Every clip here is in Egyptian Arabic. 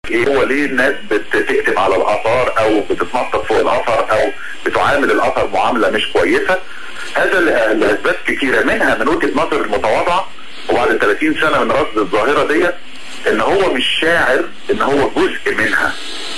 ايه هو ليه الناس بتكتب على الاثار او بتتنطط فوق الاثر او بتعامل الاثر معامله مش كويسه هذا ل- لاسباب كثيره منها من وجهه نظر المتواضعه وبعد 30 سنه من رصد الظاهره ديت ان هو مش شاعر ان هو جزء منها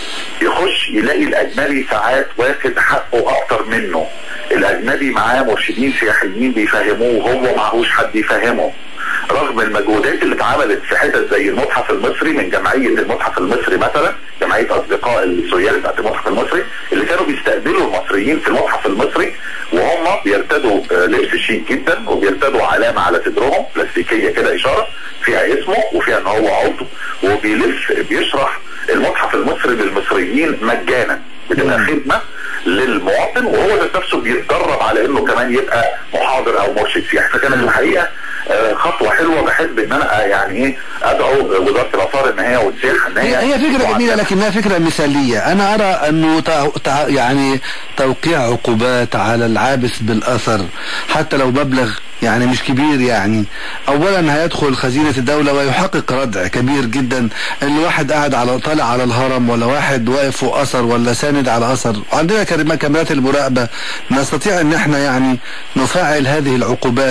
يخش يلاقي الاجنبي ساعات واخد حقه اكتر منه الاجنبي معاه مرشدين سياحيين بيفهموه وهو معهوش حد يفهمه رغم المجهودات اللي اتعملت في حتت زي المتحف المصري من جمعيه المتحف المصري مثلا جمعيه اصدقاء السياح بتاعت المتحف المصري اللي كانوا بيستقبلوا المصريين في المتحف المصري وهم بيرتدوا آه، لبس شيك جدا وبيرتدوا علامه على صدرهم بلاستيكيه كده اشاره فيها اسمه وفيها ان هو عضو وبيلف بيشرح المتحف المصري للمصريين مجانا بتبقى خدمه للمواطن وهو ذات نفسه بيتدرب على انه كمان يبقى محاضر او مرشد سياحي فكانت الحقيقه آه، خطوه حلوه بحب ان انا آه، يعني ايه ادعو وزاره الاثار ان هي والسياحه ان هي هي هي فكرة جميلة لكنها فكرة مثالية أنا أرى أنه تع- تع- يعني توقيع عقوبات على العابث بالأثر حتى لو مبلغ يعني مش كبير يعني أولا هيدخل خزينة الدولة ويحقق ردع كبير جدا إن واحد قاعد على طالع على الهرم ولا واحد واقف فوق أثر ولا ساند على أثر وعندنا كريمة- كاميرات المراقبة نستطيع إن احنا يعني نفعل هذه العقوبات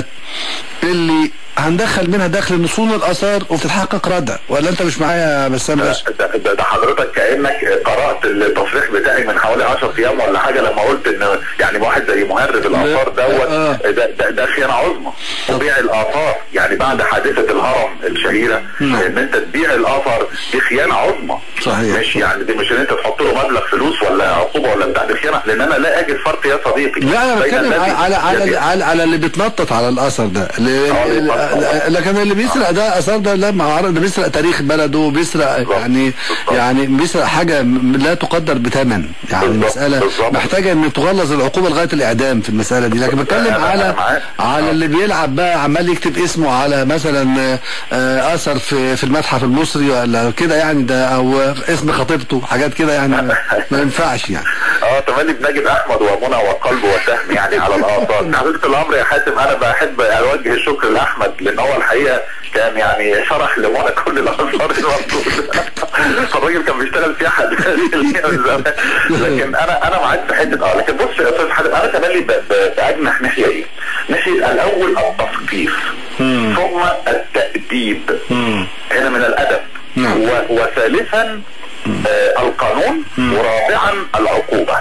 اللي هندخل منها دخل نصون الاثار وتتحقق ردع ولا انت مش معايا يا بسام باشا ده, ده, ده حضرتك كانك قرات التصريح بتاعي من حوالي 10 ايام ولا حاجه لما قلت ان يعني واحد زي مهرب الاثار دوت آه. ده, ده, ده خيانه عظمى وبيع الاثار يعني بعد حادثه الهرم الشهيره نعم. ان انت تبيع الاثر دي خيانه عظمى صحيح. مش يعني دي مش ان انت تحط له مبلغ فلوس ولا عقوبه ولا بتاع دي خيانه لان انا لا اجد فرق يا صديقي لا انا بين بتكلم الذي على على يبيع- على, على اللي بيتنطط على الاثر ده اللي آه، اللي- بيتنطط. لكن اللي بيسرق ده اثار ده لا ما ده بيسرق تاريخ بلده بيسرق بالظبط. يعني بالظبط. يعني بيسرق حاجه م- لا تقدر بثمن يعني بالظبط. المساله بالظبط. محتاجه ان تغلظ العقوبه لغايه الاعدام في المساله دي لكن بتكلم أنا- على أنا معاك. على آه. اللي بيلعب بقى عمال يكتب اسمه على مثلا آه، آه، اثر في في المتحف المصري ولا كده يعني ده او اسم خطيبته حاجات كده يعني ما- ما ينفعش يعني اه تملي بنجد احمد ومنى وقلب وسهم يعني على الاثار حقيقه الامر يا حاتم انا بحب اوجه الشكر لاحمد لان هو الحقيقه كان يعني شرح لمنى كل الاثار الموجوده الراجل كان بيشتغل سياحه من زمان لكن انا انا معاك في حته اه لكن بص يا استاذ حاتم انا تملي ب- ب- باجنح ناحيه ايه؟ ناحيه الاول التثقيف ثم التاديب هنا من الادب نعم. و- وثالثا آه القانون ورابعا العقوبه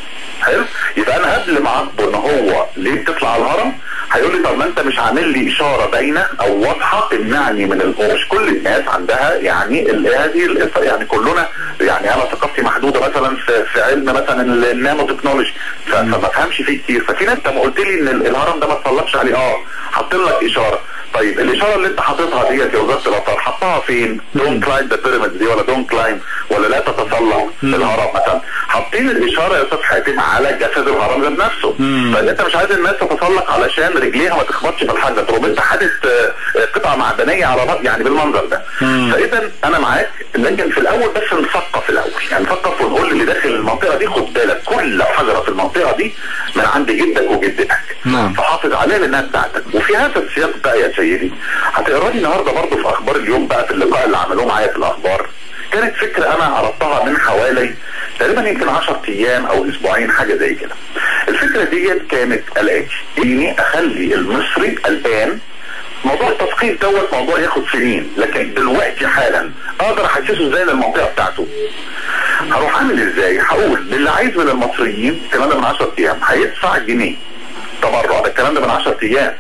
حلو يبقى انا قبل ما اعاقبه ان هو ليه بتطلع على الهرم هيقول لي طب ما انت مش عامل لي اشاره باينه او واضحه تمنعني من ال- ومش كل الناس عندها يعني ال- هذه ال- يعني كلنا يعني انا ثقافتي محدوده مثلا في, في علم مثلا ال- النانو تكنولوجي ف- فما افهمش فيه كتير ففي ناس لما قلت لي ان ال- الهرم ده ما تصلحش عليه اه حاطين لك اشاره طيب الاشاره اللي انت حاططها ديت يا وزاره الاثار حطها فين؟ دون كلايم ذا بيراميدز دي ولا دون كلايم ولا لا تتسلق الهرم مثلا حاطين الاشاره يا استاذ حاتم على جسد الهرم ذات نفسه فانت مش عايز الناس تتسلق علشان رجليها ما تخبطش في الحجر تقوم انت حادث آه، آه، قطعه معدنيه على رأ- يعني بالمنظر ده فاذا انا معاك لكن في الاول بس نثقف الاول يعني نثقف ونقول اللي داخل المنطقه دي خد بالك كل حجره في المنطقه دي من عند جدك وجدتك نعم. فحافظ عليها لانها بتاعتك وفي هذا السياق بقى يا سيدي هتقرا لي النهارده برضه في اخبار اليوم بقى في اللقاء اللي عملوه معايا في الاخبار كانت فكره انا عرضتها من حوالي تقريبا يمكن 10 ايام او اسبوعين حاجه زي كده الفكره ديت كانت الاتي اني اخلي المصري الان موضوع التثقيف دوت موضوع ياخد سنين لكن دلوقتي حالا اقدر احسسه ازاي للمنطقه بتاعته هروح اعمل ازاي هقول للي عايز من المصريين الكلام ده من 10 ايام هيدفع جنيه تبرع ده الكلام ده من 10 ايام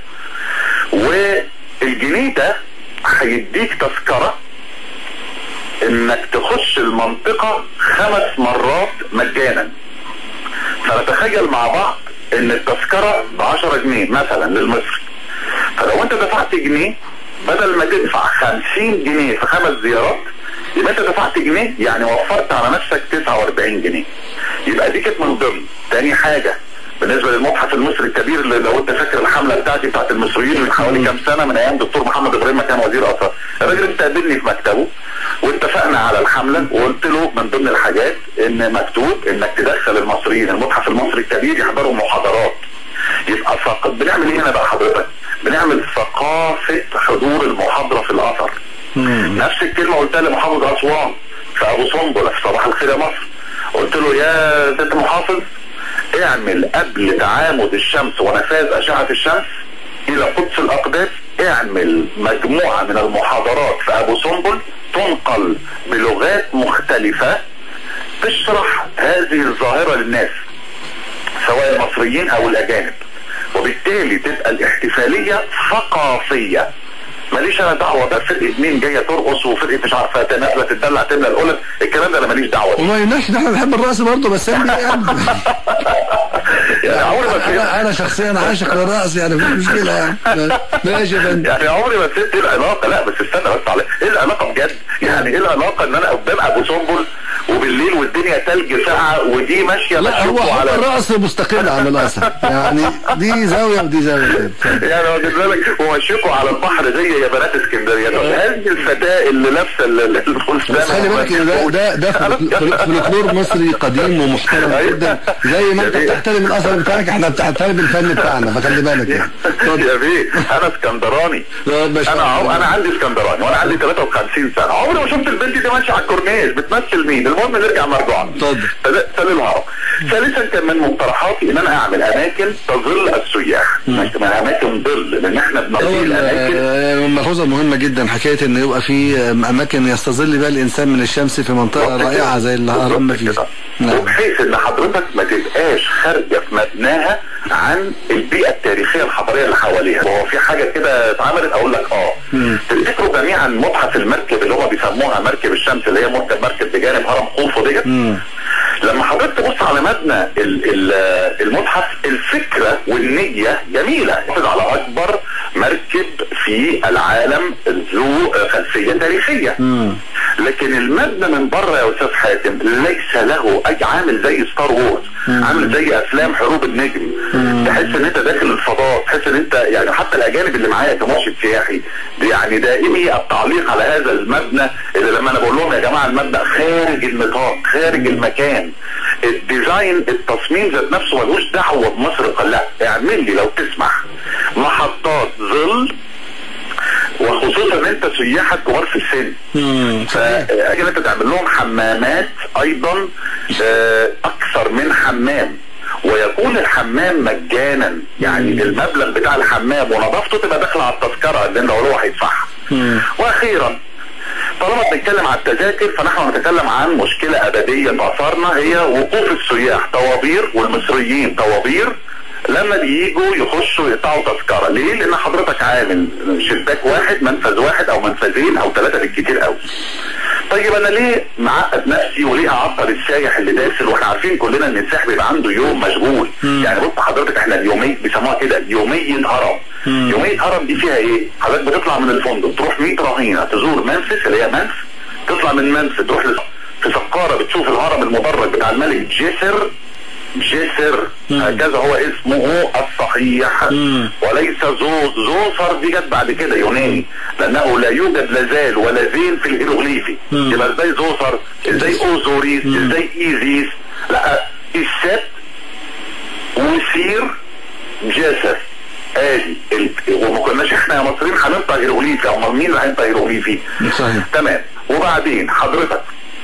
والجنيه ده هيديك تذكره انك تخش المنطقه خمس مرات مجانا فنتخيل مع بعض ان التذكره ب 10 جنيه مثلا للمصري فلو انت دفعت جنيه بدل ما تدفع 50 جنيه في خمس زيارات يبقى انت دفعت جنيه يعني وفرت على نفسك 49 جنيه يبقى دي كانت من ضمن تاني حاجه بالنسبه للمتحف المصري الكبير اللي لو انت فاكر الحمله بتاعتي بتاعت المصريين من حوالي كام سنه من ايام دكتور محمد ابراهيم ما كان وزير اثار الراجل استقبلني في مكتبه واتفقنا على الحمله وقلت له من ضمن الحاجات ان مكتوب انك تدخل المصريين المتحف المصري الكبير يحضروا محاضرات يبقى فقط بنعمل ايه هنا بقى حضرتك؟ بنعمل ثقافه حضور المحاضره في الاثر نفس الكلمه قلتها لمحافظ اسوان في ابو سنبله في صباح الخير يا مصر قلت له يا ست محافظ اعمل قبل تعامد الشمس ونفاذ اشعه الشمس الى قدس الاقداس اعمل مجموعه من المحاضرات في ابو سنبل تنقل بلغات مختلفه تشرح هذه الظاهره للناس سواء المصريين او الاجانب وبالتالي تبقى الاحتفاليه ثقافيه ماليش انا دعوه بقى فرقه مين جايه ترقص وفرقه مش عارفه نازله تدلع تملى القلم الكلام ده انا ماليش دعوه بيه وما يمنعش ان احنا بنحب الرقص برضه بس انا يعني يعني عمري ما سبت انا انا شخصيا عاشق للرقص يعني مفيش مشكله يعني ماشي يا فندم يعني عمري ما سبت ايه العلاقه لا بس استنى بس على ايه العلاقه بجد يعني ايه العلاقه ان انا قدام ابو سنبل وبالليل والدنيا تلج ساعه ودي ماشيه لا هو بتشوفه حب على الرقص مستقل عن الاثر يعني دي زاويه ودي زاويه كده يعني واخد بالك ومشيكوا على البحر زي يا بنات اسكندريه طب هذه الفتاه اللي لابسه ال- ال- الفستان بس خلي بالك ان ده ده ده فل- فل- فلكلور مصري قديم ومحترم جدا زي ما انت بتحترم الاثر بتاعك احنا بنحترم الفن بتاعنا فخلي بالك يعني يا بيه انا اسكندراني لا، ما شاء انا الله. عم... انا عندي اسكندراني وانا عندي 53 سنه عمري ما شفت البنت دي ماشيه على الكورنيش بتمثل مين المهم نرجع مرجوعا اتفضل. سليم الهرم ثالثا كان من مقترحاتي ان انا اعمل اماكن تظل السياح من اماكن ظل لان احنا بنقضي الاماكن آه، ملحوظه مهمه جدا حكايه ان يبقى في آه، اماكن يستظل بها الانسان من الشمس في منطقه رائعه زي اللي هرم بالظبط فيه كده. نعم وبحيث ان حضرتك ما تبقاش خارجه في مبناها عن البيئه التاريخيه الحضاريه اللي حواليها وهو في حاجه كده اتعملت اقول لك اه تفتكروا جميعا متحف المركب اللي هم بيسموها مركب الشمس اللي هي مركب مركب بجانب هرم خوفو ديت لما حضرتك تبص على مبنى ال- ال- المتحف الفكره والنيه جميله يحافظ على اكبر مركب في العالم ذو خلفيه تاريخيه لكن المبنى من بره يا استاذ حاتم ليس له اي عامل زي ستار وورز عامل زي افلام حروب النجم تحس ان انت داخل الفضاء تحس ان انت يعني حتى الاجانب اللي معايا كمرشد سياحي يعني دائمي التعليق على هذا المبنى اللي لما انا بقول لهم يا جماعه المبنى خارج النطاق خارج المكان الديزاين التصميم ذات نفسه ملوش دعوه بمصر لا اعمل لي لو تسمح محطات ظل وخصوصا ان انت سياحك كبار في السن مم. فاجي انت تعمل لهم حمامات ايضا آه، اكثر من حمام ويكون الحمام مجانا يعني المبلغ بتاع الحمام ونظافته تبقى داخله على التذكره اللي انت هو هيدفعها واخيرا طالما بنتكلم على التذاكر فنحن نتكلم عن مشكلة أبدية أثرنا هي وقوف السياح طوابير والمصريين طوابير لما بييجوا يخشوا يقطعوا تذكرة ليه؟ لأن حضرتك عامل شباك واحد منفذ واحد أو منفذين أو ثلاثة بالكتير قوي طيب انا ليه معقد نفسي وليه اعطل السايح اللي داخل واحنا عارفين كلنا ان السائح بيبقى عنده يوم مشغول يعني بص حضرتك احنا اليوميه بيسموها كده يوميه هرم يوميه هرم دي فيها ايه؟ حضرتك بتطلع من الفندق تروح 100 رهينه تزور منفس اللي هي منف تطلع من منف تروح لس- في سقاره بتشوف الهرم المدرج بتاع الملك جسر جسر هكذا هو اسمه الصحيح وليس زوز زوفر دي جت بعد كده يوناني لانه لا يوجد لا زال ولا زين في الهيروغليفي يبقى ازاي زوفر ازاي اوزوريس ازاي ايزيس لا السبت وسير جاسر ادي ال- وما كناش احنا يا مصريين هننطق هيروغليفي امال مين اللي هينطق هيروغليفي صحيح. تمام وبعدين حضرتك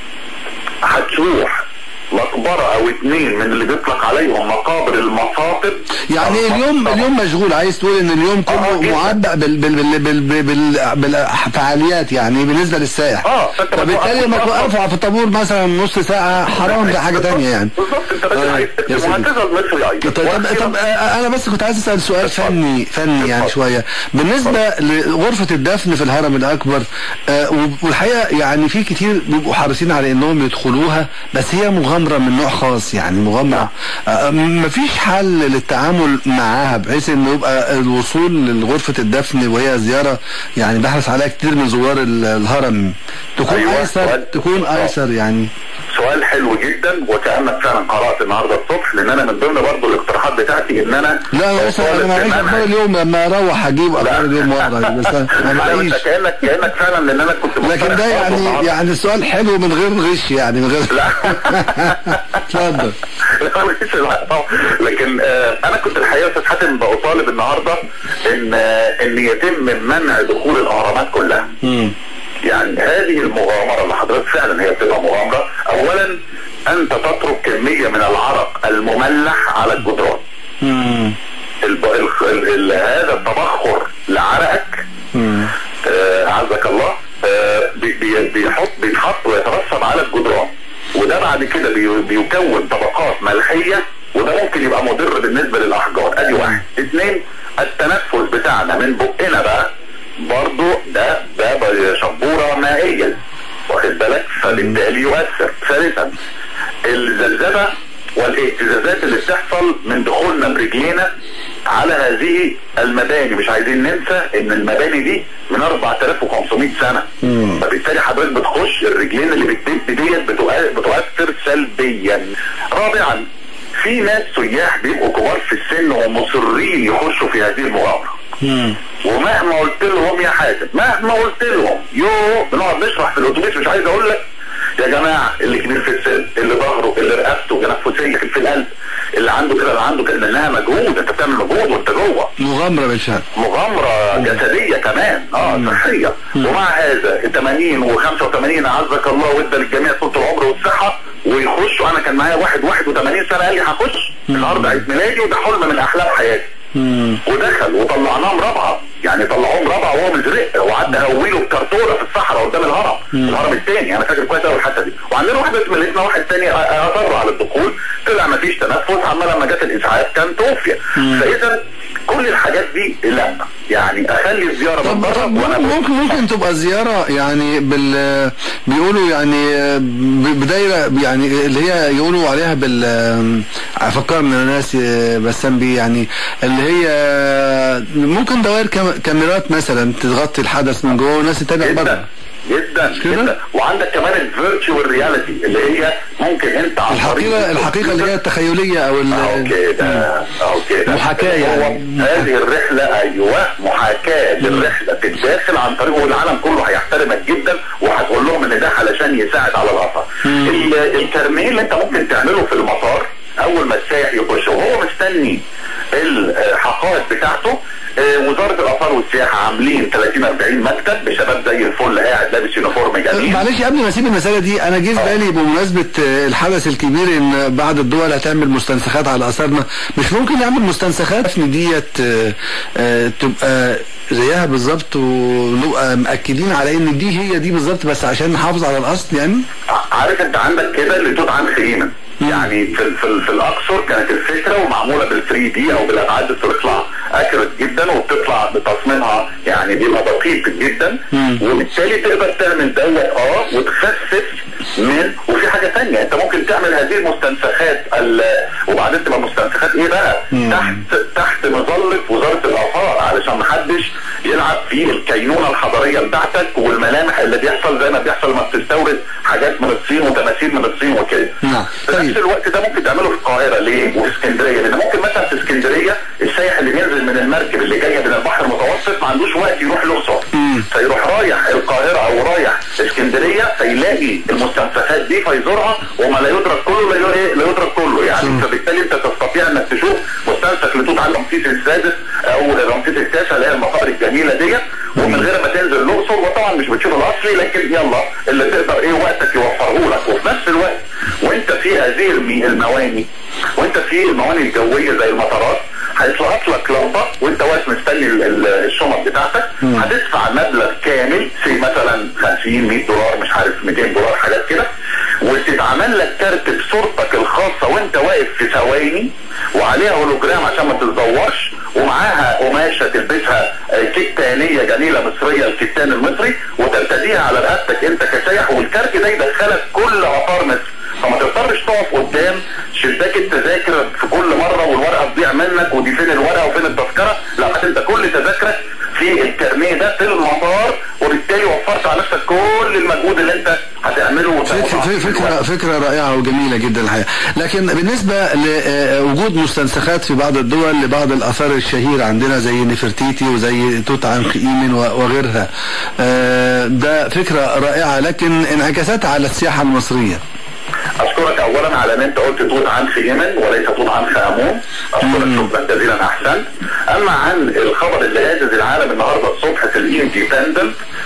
هتروح مقبرة او اتنين من اللي بيطلق عليهم مقابر المصاطب يعني اليوم اليوم مشغول عايز تقول ان اليوم آه، كله جداً. معبأ بال بال بال بال بال بال بالفعاليات يعني بالنسبه للسائح اه فانت فبالتالي لما توقفوا في الطابور مثلا نص ساعه حرام ده حاجه تانية يعني بالظبط انت راجل آه، عايز يا تكتب سيدي. وهكذا المصري ايضا طب طب, وأخيراً- طب آه، انا بس كنت عايز اسال سؤال اتفضل. فني فني يعني اتفضل. شويه بالنسبه لغرفه الدفن في الهرم الاكبر آه، والحقيقه يعني في كتير بيبقوا حريصين على انهم يدخلوها بس هي مغامره من نوع خاص يعني مغامره آه، مفيش حل للتعامل معاها بحيث انه يبقى الوصول لغرفه الدفن وهي زياره يعني بحرص عليها كتير من زوار ال- الهرم تكون أيوة، ايسر سؤال. تكون آه. ايسر يعني سؤال حلو جدا وكانك فعلا قرات النهارده الصبح لان انا من ضمن برضه الاقتراحات بتاعتي ان انا لا يا استاذ انا معيش طالب اخبار اليوم لما اروح اجيب اخبار اليوم واقرا بس انا لا معيش انت كانك كانك فعلا لان انا كنت لكن مقترح ده برضه يعني النهاردة. يعني السؤال حلو من غير غش يعني من غير لا اتفضل لا، مفيش لا طبعا. لكن آه انا كنت الحقيقه يا استاذ حاتم بطالب النهارده ان آه ان يتم منع دخول الاهرامات كلها يعني هذه المغامره اللي حضرتك فعلا هي بتبقى مغامره اولا انت تترك كميه من العرق المملح على الجدران مم. الب... ال... ال... ال... هذا التبخر لعرقك مم. آه، عزك الله آه، بي- بي- بيحط بيتحط ويترسب على الجدران وده بعد كده بي- بيكون طبقات ملحيه وده ممكن يبقى مضر بالنسبه للاحجار ادي واحد اثنين التنفس بتاعنا من بقنا بقى برضو ده ده ب- شبوره مائيه واخد بالك فبالتالي يؤثر ثالثا الزلزله والاهتزازات اللي بتحصل من دخولنا برجلينا على هذه المباني مش عايزين ننسى ان المباني دي من 4500 سنه مم. فبالتالي حضرتك بتخش الرجلين اللي بتدب ديت بتؤ- بتؤثر سلبيا رابعا في ناس سياح بيبقوا كبار في السن ومصرين يخشوا في هذه المغامره مم. ومهما قلت لهم يا حاتم مهما قلت لهم يو بنقعد نشرح في الاتوبيس مش عايز اقول لك يا جماعه اللي كبير في السن اللي ظهره اللي رقبته تنفسيه في القلب اللي عنده كده اللي عنده كده لانها مجهود انت بتعمل مجهود وانت جوه مغامرة بالفعل مغامرة جسدية كمان اه صحية ومع هذا 80 و85 اعزك الله وادى للجميع طول العمر والصحة ويخشوا انا كان معايا واحد 81 سنة قال لي هخش النهارده عيد ميلادي وده حلم من احلام حياتي مم. ودخل وطلعناهم رابعه يعني طلعوهم رابعه وهو مزرق وقعدت اهوله بكرتونه في الصحراء قدام الهرم الهرم الثاني انا فاكر كويس قوي الحته دي وعندنا واحده زميلتنا واحد ثاني اصر على الدخول طلع ما فيش تنفس عمال لما جت الاسعاف كان توفي فاذا كل الحاجات دي لا يعني اخلي الزياره طب من طب بره وانا ممكن ممكن تبقى زيارة يعني بال بيقولوا يعني ب- بدايرة يعني اللي هي يقولوا عليها بال فكرنا الناس بسام بيه يعني اللي هي ممكن دوائر كام- كاميرات مثلا تغطي الحدث من جوه والناس تتابع جدا بره جدا كده؟ جدا وعندك كمان الفيرتشوال رياليتي اللي هي ممكن انت عن طريق الحقيقة الحقيقة اللي هي التخيلية او ال- اهو كده اهو كده محاكاة هو يعني. هذه الرحلة ايوه محاكاة للرحلة في الداخل عن طريق والعالم كله هيحترمك جدا وهتقول لهم ان ده علشان يساعد على الاثر ال- الكارنيه اللي انت ممكن تعمله في المطار اول ما السائح يخش وهو مستني الحقائب بتاعته آه، وزارة الآثار والسياحة عاملين 30 40 مكتب بشباب زي الفل قاعد لابس يونيفورم جميل معلش قبل ما اسيب المساله دي انا جه في بالي بمناسبه آه، الحدث الكبير ان بعض الدول هتعمل مستنسخات على اثارنا مش ممكن نعمل مستنسخات ان ديت آه، آه، تبقى زيها بالظبط ونبقى مأكدين على ان دي هي دي بالظبط بس عشان نحافظ على الاصل يعني عارف انت عندك كده اللي توت عنخ امون يعني في ال- في, ال- في الاقصر كانت الفكره ومعموله بال 3 دي او بالابعاد بتطلع اكرت جدا وبتطلع بتصميمها يعني بيبقى دقيق جدا وبالتالي تقدر تعمل دوت اه وتخفف من وفي حاجه ثانيه انت ممكن تعمل هذه المستنسخات ال- وبعدين تبقى مستنسخات ايه بقى؟ تحت تحت مظله وزاره الاثار علشان محدش يلعب في الكينونه الحضاريه بتاعتك والملامح اللي بيحصل زي ما بيحصل لما بتستورد حاجات من الصين وتماثيل من الصين وكده. نعم. في طيب. نفس الوقت ده ممكن تعمله في القاهره ليه؟ وفي اسكندريه لان ممكن مثلا في اسكندريه السائح اللي بينزل من المركب اللي جايه من البحر المتوسط ما عندوش وقت يروح الاقصر فيروح رايح القاهره او رايح اسكندريه فيلاقي المستنسخات دي فيزورها وما لا يدرك كله لا ي- لا يدرك كله يعني فبالتالي انت تستطيع انك تشوف مستنسخ لتوت عنخ رمسيس السادس او رمسيس التاسع اللي هي المقابر الجميله ديت ومن غير ما تنزل الاقصر وطبعا مش بتشوف الاصلي لكن يلا اللي تقدر ايه وقتك يوفره لك وفي نفس الوقت وانت في هذه المي- المواني وانت في المواني الجويه زي المطارات هيطلعت لك لقطه وانت واقف مستني ال- ال- الشنط بتاعتك هتدفع مبلغ كامل في مثلا 50 100 دولار مش عارف 200 دولار حاجات كده وتتعمل لك كارت بصورتك الخاصه وانت واقف في ثواني وعليها هولوجرام عشان ما تتزورش ومعاها قماشه تلبسها آه، كتانيه جميله مصريه الكتان المصري وترتديها على رقبتك انت كسايح والكارت ده يدخلك كل اثار مصر فما تضطرش تقف قدام شباك التذاكر في كل مره والورقه تضيع منك ودي فين الورقه وفين التذكره لا انت كل تذاكرك في الكارنيه ده في المطار وبالتالي وفرت على نفسك كل المجهود اللي انت هتعمله فكرة, وتاخده فكرة, فكرة رائعة وجميلة جدا الحقيقة لكن بالنسبة لوجود مستنسخات في بعض الدول لبعض الآثار الشهيرة عندنا زي نفرتيتي وزي توت عنخ آمن وغيرها آه، ده فكرة رائعة لكن انعكاساتها على السياحة المصرية اشكرك اولا على ان انت قلت توت عنخ امن وليس توت عنخ امون اشكرك شكرا جزيلا احسنت اما عن الخبر اللي هاجز العالم النهارده الصبح في الانديبندنت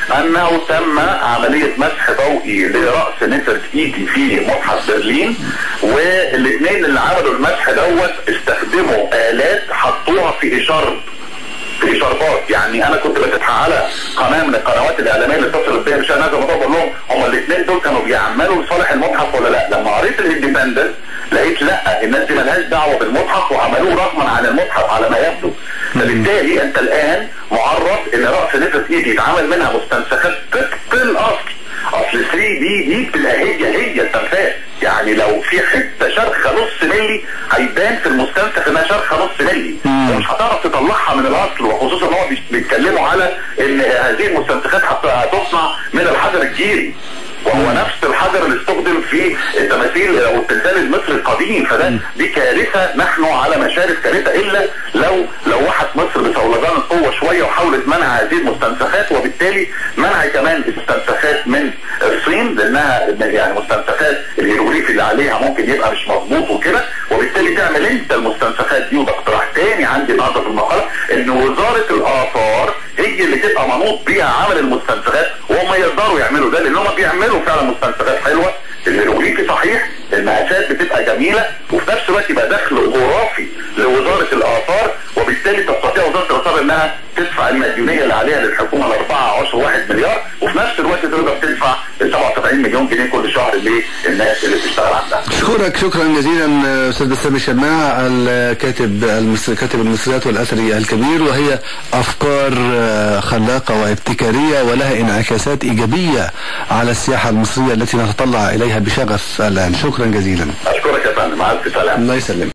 انه تم عمليه مسح ضوئي لراس نفرت ايتي في متحف برلين والاثنين اللي عملوا المسح دوت استخدموا الات حطوها في اشاره في شربات يعني انا كنت بفتح على قناه من القنوات الاعلاميه اللي اتصلت بيا مش انا الموضوع بقول لهم هم الاثنين دول كانوا بيعملوا لصالح المتحف ولا لا لما قريت الاندبندنت لقيت لا الناس دي ملهاش دعوه بالمتحف وعملوه رغما عن المتحف على ما يبدو فبالتالي انت الان معرض ان راس نفس ايدي يتعمل منها مستنسخات طبق الاصل اصل 3 دي دي بتبقى هي هي التمثال يعني لو في حته شرخه نص ملي هيبان في المستنسخ انها شرخه نص ملي ومش هتعرف تطلعها من الاصل وخصوصا ان هو بيتكلموا على ان هذه المستنسخات هتصنع من الحجر الجيري وهو نفس الحجر اللي استخدم في التماثيل او التمثال المصري القديم فده دي كارثه نحن على مشارف كارثه الا لو لوحت مصر بصولجان القوه شويه وحاولت منع هذه المستنسخات وبالتالي منع كمان المستنسخات من الصين لانها يعني مستنسخات الهيروغليف اللي عليها ممكن يبقى مش مظبوط وكده وبالتالي تعمل انت المستنسخات دي وده اقتراح تاني عندي النهارده في المقاله ان وزاره الاثار هي اللي تبقى منوط بيها عمل المستنسخات وهم يقدروا يعملوا ده لان هم بيعملوا فعلا مستنسخات حلوه الهيروغليفي صحيح المقاسات بتبقى جميله وفي نفس الوقت يبقى دخل خرافي لوزاره الاثار وبالتالي تستطيع وزاره الاثار انها تدفع المديونيه اللي عليها للحكومه ال 14 مليار وفي نفس الوقت تقدر تدفع ال 77 مليون جنيه كل شهر للناس اللي بتشتغل عندها. اشكرك شكرا جزيلا استاذ بسام شماع الكاتب المصري كاتب المصريات والاثري الكبير وهي افكار خلاقه وابتكاريه ولها انعكاسات ايجابيه على السياحه المصريه التي نتطلع اليها بشغف الان شكرا جزيلا. اشكرك يا فندم مع الف سلامه. الله يسلمك.